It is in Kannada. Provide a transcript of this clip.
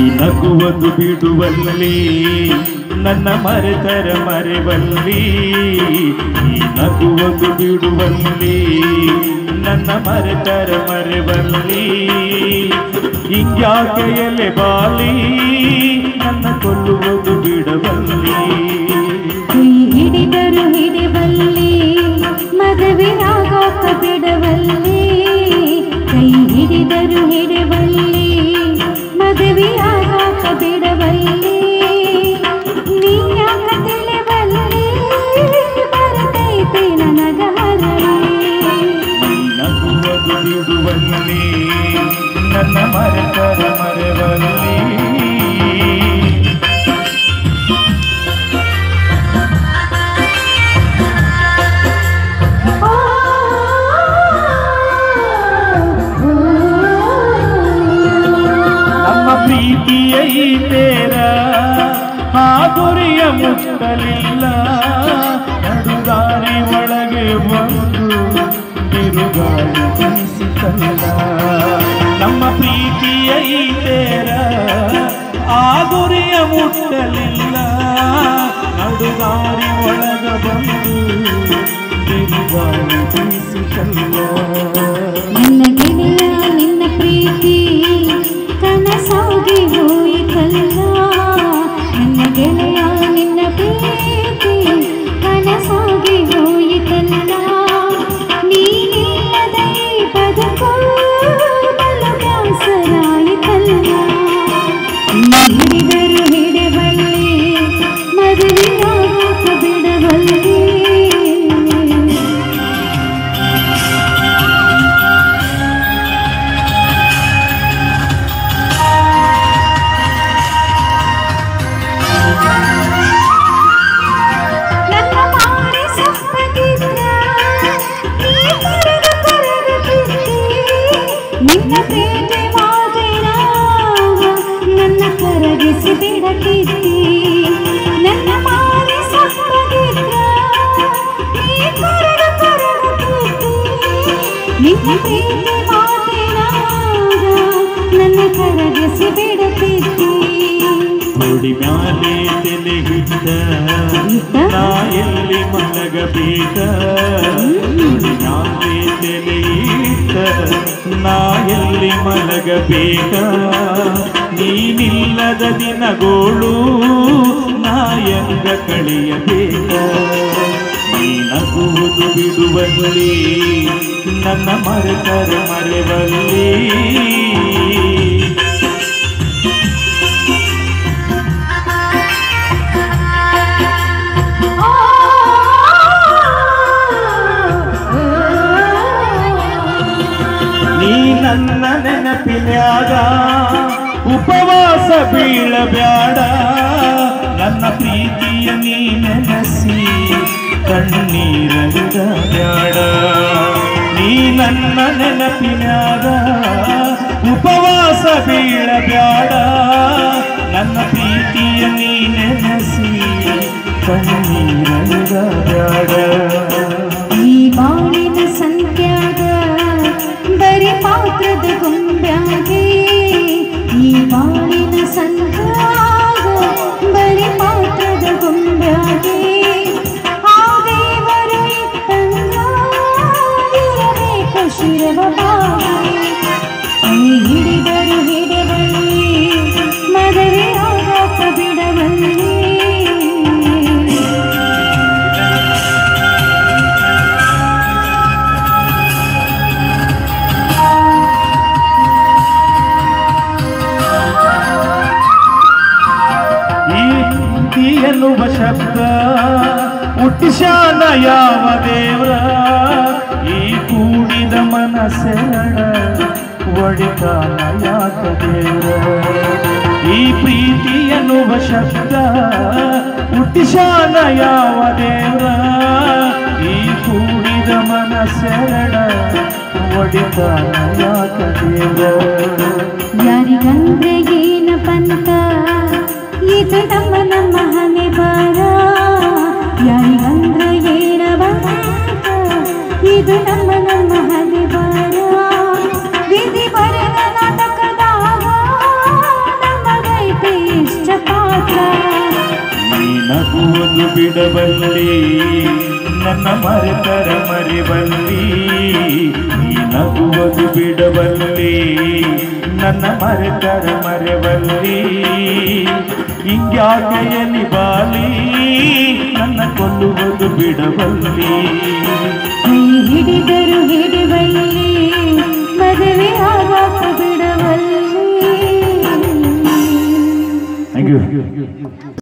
ನಗುವುದು ಬಿಡುವಲ್ಲಿ ನನ್ನ ಮರೆತರ ಮರೆವಲ್ಲಿ ಈ ನಗುವುದು ಬಿಡುವಲ್ಲಿ ನನ್ನ ಮರೆತರ ಮರೆವಲ್ಲಿ ಹಿಂಗ್ಯಾಕೆ ಎಲೆ ಬಾಲಿ ನನ್ನ ಕೊಲ್ಲುವುದು ಬಿಡವಲ್ಲಿ ಕೈ ಹಿಡಿದರು ಹಿಡಿಬಲ್ಲಿ ಮದುವೆ ಆಗೋಕ ಬಿಡವಲ್ಲಿ ಕೈ ಹಿಡಿದರು ಹಿಡಿಬಲ್ಲಿ ಮದುವೆ ಆಗೋಕ ಬಿಡವಲ್ಲಿ ನೀ ಯಾಕ ತಿಳಿಬಲ್ಲಿ ಬರ್ತೈತಿ ನನಗ ಹರಳಿ ಈ ನಗುವುದು ಬಿಡುವಲ್ಲಿ ನನ್ನ ಮರೆತರ ಮರೆವಲ್ಲಿ ನಮ್ಮ ಪ್ರೀತಿಯ ಈ ತೇರ ಆ ಗುರಿಯ ಮುಟ್ಟಲಿಲ್ಲ ನಡುದಾರಿ ಒಳಗೆ ಬಂದು ಬಿರುಗಾಳಿ ಬೀಸಿತಲ್ಲ ನಮ್ಮ ಪ್ರೀತಿಯ ಈ ತೇರ ಆ ಗುರಿಯ ಮುಟ್ಟಲಿಲ್ಲ ನಡುದಾರಿ ಒಳಗ ಬಂದು ಬಿರುಗಾಳಿ ಬೀಸಿತಲ್ಲ ನನ್ನ ಗೆಳೆಯ ನಿನ್ನ ಪ್ರೀತಿ ಕನಸಾಗಿ ಹೋಯಿತಲ್ಲ ನನ್ನ ಗೆಳೆಯ ನಿನ್ನ ಪ್ರೀತಿ ಕನಸಾಗಿ ಹೋಯಿತಲ್ಲ ನೀನಿಲ್ಲದ ಈ ಬದುಕು ಬಲು ಬ್ಯಾಸರಾಯಿತಲ್ಲ ನೀ ಹಿಡಿದರು ಹಿಡಬಲ್ಲಿ ಮದುವೆಯಾಗ ಬಿಡಬಲ್ಲಿ ನನ್ನ ಮಾಡಿ ಸಪ್ಪಗಿದ್ರ ನೀ ಕರಗ ಕರಗುತ್ತಿದ್ದೆ ನಿನ್ನ ಪ್ರೀತಿ ಮಾತಿನ ನನ್ನ ಕರಗಿಸಿ ಬಿಡತಿದ್ದೆ ನನ್ನ ಮಾಡಿ ಸಪ್ಪಗಿದ್ರ ನೀ ಕರಗ ಕರಗುತ್ತಿದ್ದೆ ನಿನ್ನ ಪ್ರೀತಿ ಮಾತಿನ ನನ್ನ ಕರಗಿಸಿ ಬಿಡತಿದ್ದೆ ನೋಡಿ ಮ್ಯಾಲೆ ತಲೆ ಹಿಡ್ದ ನಾ ಎಲ್ಲಿ ಮಲಗಬೇಕ ನೋಡಿ ಮ್ಯಾಲೆ ತಲೆ ಇಟ್ಟ ನಾ ಎಲ್ಲಿ ಮಲಗಬೇಕ ನೀನಿಲ್ಲದ ದಿನಗೋಳು ನಾ ಎಂಗ ಕಳೆಯಬೇಕ ನೀ ನಗುವುದು ಬಿಡುವಲ್ಲಿ ನನ್ನ ಮರೆತರ ಮರೆವಲ್ಲಿ ನೀ ನನ್ನ ನೆನಪಿನ್ಯಾಗ ಉಪವಾಸ ಬೀಳಬ್ಯಾಡ ನನ್ನ ಪ್ರೀತಿಯ ನೀ ನೆನಸಿ ಕಣ್ಣೀರದ ಬ್ಯಾಡ ನೀ ನನ್ನ ನೆನಪಿನ್ಯಾಗ ಉಪವಾಸ ಬೀಳಬ್ಯಾಡ ನನ್ನ ಪ್ರೀತಿಯ ನೀ ನೆನಸಿ ಕಣ್ಣೀರದ ಬ್ಯಾಡ ಈ ಬಾಳಿನ ಸಂಖ್ಯಾಗ ಬರೀ ಪಾತ್ರದ ಗೊಂಬ್ಯಾಗೆ ಈ ಬಾಳಿನ ಸಂಖ್ಯಾಗ ಬರೀ ಪಾತ್ರದ ಗೊಂಬ್ಯಾಗೆ ಆ ದೇವರು ಇಟ್ಟಂಗ ಇರಬೇಕು ಶಿರವ ಬಾಗಿ. ಕೈ ಹಿಡಿದರು ಹಿಡಬಲ್ಲಿ ಮದುವೆ ಆಗಾಕ ಬಿಡಬಲ್ಲಿ ಈ ಪ್ರೀತಿ ಎನ್ನುವ ಶಬ್ದ ಹುಟ್ಟಿಸ್ಯಾನ ಯಾವ ದೇವ್ರ ಈ ಕೂಡಿದ ಮನಸ್ಸೆರಡ ಒಡಿತಾನ ಯಾಕ ದೇವ್ರ ಈ ಪ್ರೀತಿ ಎನ್ನುವ ಶಬ್ದ ಹುಟ್ಟಿಸ್ಯಾನ ಯಾವ ದೇವ್ರ ಈ ಕೂಡಿದ ಮನಸ್ಸೆರಡ ಒಡಿತಾನ ಯಾಕ ದೇವ್ರ ಯಾರಿಗಂದ್ರೆ ಏನ ಪಂತ ಇದು ನಮ್ಮ ನಮ್ಮ ಹಣೆ ಬಾರ ಯಾರಿಗಂದ್ರೆ ಏನ ಬಂತ ಇದು ನಮ್ಮ ನಮ್ಮ ಹಣೆ ಬಾರ ವಿಧಿ ಬರೆದ ನಾಟಕದಾಗ ನಮಗೈ ನನ್ನ ಮರೆತರ ಮರೆಬಲ್ಲಿ ಈ ನಗುವುದು ಬಿಡಬಲ್ಲಿ ನನ್ನ ಮರೆತರ ಮರೆಬಲ್ಲಿ ಹಿಂಗ್ಯಾಕೆಯಲಿ ಬಾಲಿ ನನ್ನ ಕೊಲ್ಲುವುದು ಬಿಡಬಲ್ಲಿ ಕೈ ಹಿಡಿದರು ಹಿಡಿಬಲ್ಲಿ ಮದುವೆ ಆಗಾಕ ಬಿಡಬಲ್ಲಿ ಥ್ಯಾಂಕ್ ಯು